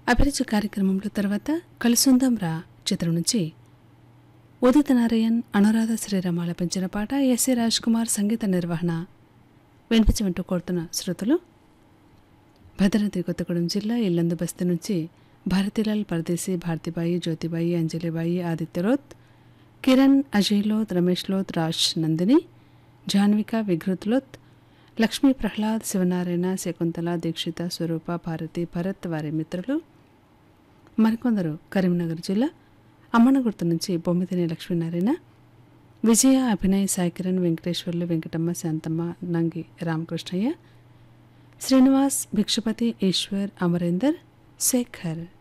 అభిరుచి కార్యక్రమంలో తర్వాత కలుసుందాం రా చిత్రం నుంచి ఉదిత నారాయణ్ అనురాధ శ్రీరామ్ ఆలపించిన పాట ఎస్ఏ రాజ్ కుమార్ సంగీత నిర్వహణ వినిపించమంటూ కోరుతున్న శ్రోతలు భద్రాద్రి కొత్తగూడెం జిల్లా ఇల్లందు బస్తీ నుంచి భారతీలాల్ పరదేశీ భారతిబాయి జ్యోతిబాయి అంజలిబాయి ఆదిత్యరోత్ కిరణ్ అజయ్లోత్ రమేష్లోత్ రాజ్ నందిని జాన్విక విఘృత్లోత్ లక్ష్మీ ప్రహ్లాద్ శివనారాయణ శకుంతల దీక్షిత స్వరూప భారతి భరత్ వారి మిత్రులు మరికొందరు కరీంనగర్ జిల్లా అమ్మనగుర్తు నుంచి బొమ్మిదిని లక్ష్మీనారాయణ విజయ అభినయ్ సాయికిరణ్ వెంకటేశ్వర్లు వెంకటమ్మ శాంతమ్మ నంగి రామకృష్ణయ్య శ్రీనివాస్ భిక్షపతి ఈశ్వర్ అమరేందర్ శేఖర్